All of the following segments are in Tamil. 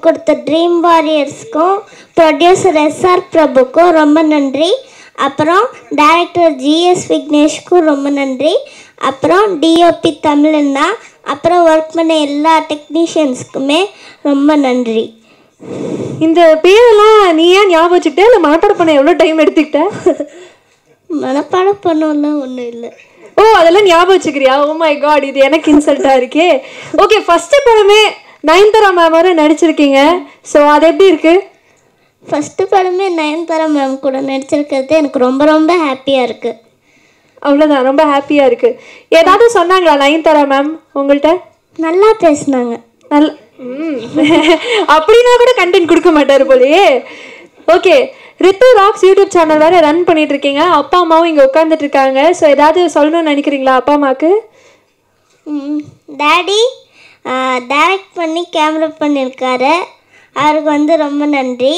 கொடுத்த ட்ரீம் வாரியர்ஸ்க்கும் ப்ரொடியூசர் எஸ்ஆர் பிரபுக்கும் ரொம்ப நன்றி அப்புறம் டைரக்டர் ஜிஎஸ் விக்னேஷ்க்கும் ரொம்ப நன்றி அப்புறம் டிஓபி தமிழண்ணா அப்புறம் ஒர்க் பண்ண எல்லா டெக்னீஷியன்ஸ்க்குமே ரொம்ப நன்றி இந்த பேரெல்லாம் நீ ஏன் ஞாபகம் வச்சுக்கிட்ட இல்லை மனப்பாடம் பண்ண எவ்வளோ டைம் எடுத்துக்கிட்ட மனப்பாடம் பண்ணலாம் ஒன்றும் இல்லை ஓ அதெல்லாம் ஞாபகம் வச்சுக்கிறியா ஓ மை காட் இது எனக்கு இன்சல்ட்டாக இருக்கே ஓகே ஃபர்ஸ்ட் படமே நயன்தாரா மேம் வர நடிச்சிருக்கீங்க ஸோ அது எப்படி இருக்கு ஃபஸ்ட்டு படமே நயன்தாரா மேம் கூட நடிச்சிருக்கிறது எனக்கு ரொம்ப ரொம்ப ஹாப்பியாக இருக்குது அவ்வளோதான் ரொம்ப ஹாப்பியாக இருக்கு ஏதாவது சொன்னாங்களா நயன்தாரா மேம் உங்கள்கிட்ட நல்லா பேசுனாங்க நல்ல ம். அப்படின்னா கூட கண்டென்ட் கொடுக்க மாட்டாரு போலயே okay Rithu rocks YouTube channel வேற ரன் பண்ணிட்டு இருக்கீங்க அப்பா அம்மாவும் இங்கே உட்காந்துட்டு இருக்காங்க ஸோ ஏதாவது சொல்லணும்னு நினைக்கிறீங்களா அப்பா அம்மாவுக்கு டேடி டைரக்ட் பண்ணி கேமரா பண்ணியிருக்காரு அவருக்கு வந்து ரொம்ப நன்றி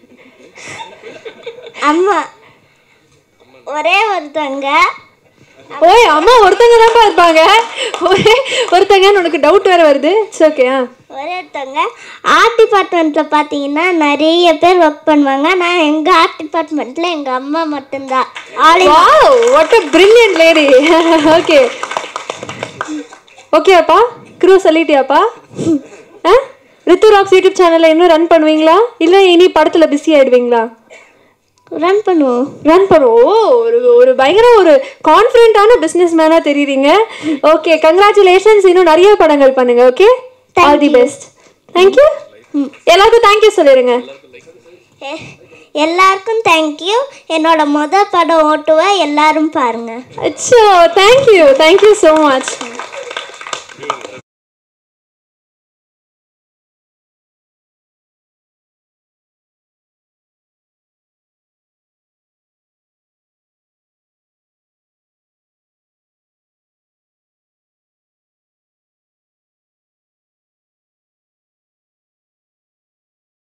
அம்மா ஒரே ஒருத்தவங்க ஓய் அம்மா ஒருத்தங்க தான்ப்பா இருப்பாங்க ஒரே ஒருத்தங்கன்னு உனக்கு டவுட் வேற வருது இட்ஸ் ஓகே ஆ ஒரே ஒருத்தவங்க ஆர்ட் டிபார்ட்மெண்ட்டில் பார்த்தீங்கன்னா நிறைய பேர் ஒர்க் பண்ணுவாங்க நான் எங்கள் ஆர்ட் டிபார்ட்மெண்ட்டில் எங்கள் அம்மா மட்டும்தான் all wow what a brilliant lady okay okay அப்பா க்ரூ சொல்லிட்டியாப்பா ஆ ரித்து ராக்ஸ் யூடியூப் சேனலில் இன்னும் ரன் பண்ணுவீங்களா இல்லை இனி படத்தில் பிஸி ஆயிடுவீங்களா ரன் பண்ணுவோம் ரன் பண்ணுவோம் ஓ ஒரு ஒரு பயங்கர ஒரு கான்ஃபிடென்ட்டான பிஸ்னஸ் மேனாக தெரியுறீங்க ஓகே கங்க்ராச்சுலேஷன்ஸ் இன்னும் நிறைய படங்கள் பண்ணுங்க okay all the best thank you எல்லாருக்கும் தேங்க்யூ சொல்லிடுங்க எ- எல்லாருக்கும் தேங்க்யூ என்னோட மொதல் படம் ஓட்டுவா எல்லாரும் பாருங்கள் அச்சோ தேங்க்யூ தேங்க்யூ ஸோ மச்